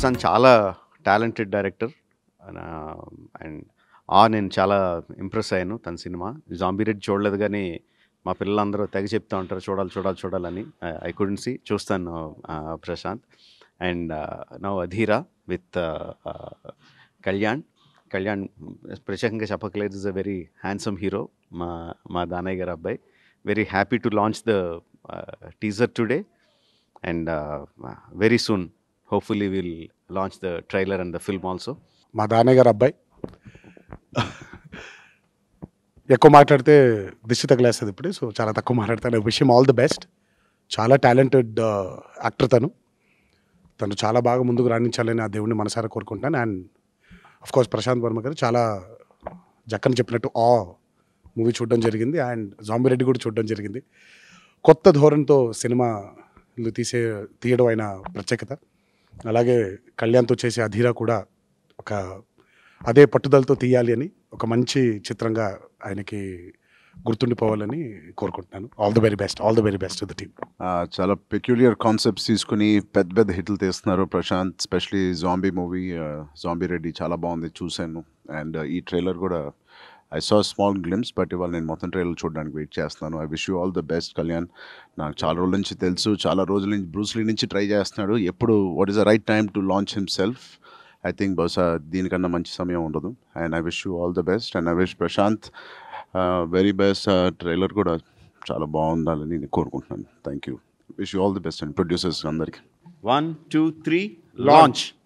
ప్రశాంత్ చాలా talented director and ఆ నేను చాలా ఇంప్రెస్ అయ్యాను తన సినిమా జాంబీ రెడ్డి చూడలేదు కానీ మా పిల్లలందరూ తెగ చెప్తా ఉంటారు చూడాలి చూడాలి చూడాలని ఐ కుడెంట్ సి చూస్తాను uh, Prashanth and now Adhira with Kalyan Kalyan ప్రత్యేకంగా చెప్పకలేదు is a very handsome hero మా మా దానయ్య గారు అబ్బాయి very happy to launch the teaser today and very soon hopefully will launch the trailer and the film also మా దానయ్య గారు అబ్బాయి ఎక్కువ మాట్లాడితే దిష్టి తగిలేస్తుంది ఇప్పుడు సో చాలా తక్కువ మాట్లాడతాను విషయం ఆల్ ది బెస్ట్ చాలా టాలెంటెడ్ యాక్టర్ తను తను చాలా బాగా ముందుకు రాణించాలని ఆ దేవుడిని మనసారా కోరుకుంటాను and of course Prashanth Varma garu చాలా జక్కని చెప్పినట్టు ఆ మూవీ చూడడం జరిగింది అండ్ జాంబీ రెడ్డి కూడా చూడడం జరిగింది కొత్త ధోరణితో సినిమాలు తీసే తీయడం ఆయన ప్రత్యేకత అలాగే కళ్యాణ్తో చేసే అధీరా కూడా ఒక అదే పట్టుదలతో తీయాలి అని ఒక మంచి చిత్రంగా ఆయనకి గుర్తుండిపోవాలని కోరుకుంటున్నాను all the very best all the very best the team ఆ, చాలా పెక్యులియర్ కాన్సెప్ట్స్ తీసుకుని పెద్ద పెద్ద హిట్లు తీస్తున్నారు Prashanth specially zombie movie zombie Reddy చాలా బాగుంది చూశాను అండ్ ఈ ట్రైలర్ కూడా I saw small glimpse but ఇవాళ నేను మొత్తం ట్రైలర్ చూడడానికి వెయిట్ చేస్తున్నాను I wish you all the best Kalyan నాకు చాలా రోజుల నుంచి తెలుసు చాలా రోజుల నుంచి బ్రూస్లీ నుంచి ట్రై చేస్తున్నాడు ఎప్పుడు what is the right time to launch himself I think బహుశా దీనికన్నా మంచి సమయం ఉండదు and I wish you all the best and I wish Prashanth very best trailer కూడా చాలా బాగుండాలని నేను కోరుకుంటున్నాను thank you wish you all the best and producers అందరికీ వన్ టూ త్రీ లాంచ్